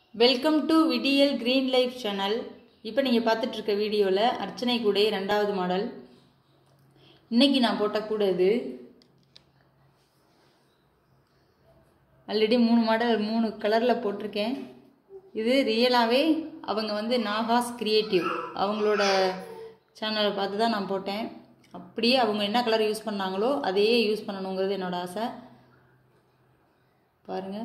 welcome to Vidiyal green life channel இப்போ நீங்கள் பார்த்துட்ருக்க வீடியோவில் அர்ச்சனை கூடை ரெண்டாவது மாடல் இன்னைக்கு நான் போட்ட கூட இது ஆல்ரெடி மூணு மாடல் மூணு கலரில் போட்டிருக்கேன் இது ரியலாகவே அவங்க வந்து நாகாஸ் கிரியேட்டிவ் அவங்களோட சேனலை பார்த்து தான் நான் போட்டேன் அப்படியே அவங்க என்ன கலர் யூஸ் பண்ணாங்களோ அதையே யூஸ் பண்ணணுங்கிறது என்னோட ஆசை பாருங்கள்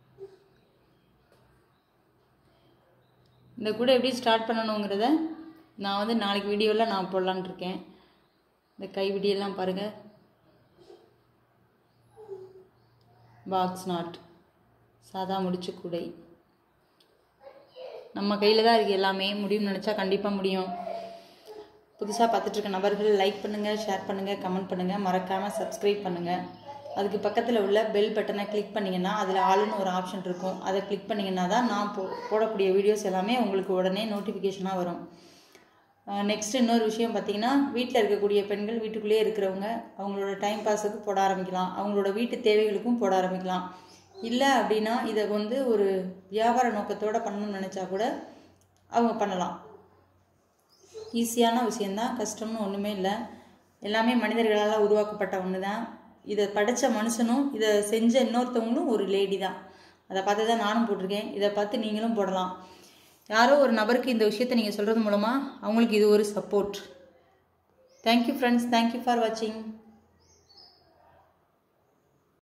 இந்த கூட எப்படி ஸ்டார்ட் பண்ணணுங்கிறத நான் வந்து நாளைக்கு வீடியோவில் நான் போடலான்னு இருக்கேன் இந்த கைவிடியெல்லாம் பாருங்கள் பாக்ஸ் நாட் சாதா முடிச்சு கூடை நம்ம கையில் தான் இருக்குது எல்லாமே முடியும்னு நினச்சா கண்டிப்பாக முடியும் புதுசாக பார்த்துட்ருக்க நபர்கள் லைக் பண்ணுங்கள் ஷேர் பண்ணுங்கள் கமெண்ட் பண்ணுங்கள் மறக்காமல் சப்ஸ்கிரைப் பண்ணுங்கள் அதுக்கு பக்கத்தில் உள்ள பெல் பட்டனை கிளிக் பண்ணிங்கன்னா அதில் ஆளுன்னு ஒரு ஆப்ஷன் இருக்கும் அதை கிளிக் பண்ணிங்கன்னா தான் நான் போ போடக்கூடிய வீடியோஸ் எல்லாமே உங்களுக்கு உடனே நோட்டிஃபிகேஷனாக வரும் நெக்ஸ்ட் இன்னொரு விஷயம் பார்த்தீங்கன்னா வீட்டில் இருக்கக்கூடிய பெண்கள் வீட்டுக்குள்ளேயே இருக்கிறவங்க அவங்களோட டைம் பாஸுக்கு போட ஆரம்பிக்கலாம் அவங்களோட வீட்டு தேவைகளுக்கும் போட ஆரம்பிக்கலாம் இல்லை அப்படின்னா இதை வந்து ஒரு வியாபார நோக்கத்தோடு பண்ணணும்னு நினச்சா கூட அவங்க பண்ணலாம் ஈஸியான விஷயந்தான் கஷ்டம்னு ஒன்றுமே இல்லை எல்லாமே மனிதர்களால் உருவாக்கப்பட்ட ஒன்று தான் இதை படைத்த மனுஷனும் இதை செஞ்ச இன்னொருத்தவங்களும் ஒரு லேடி தான் அதை பார்த்து தான் நானும் போட்டிருக்கேன் இதை பார்த்து நீங்களும் போடலாம் யாரோ ஒரு நபருக்கு இந்த விஷயத்தை நீங்கள் சொல்கிறது மூலமாக அவங்களுக்கு இது ஒரு support thank you friends thank you for வாட்சிங்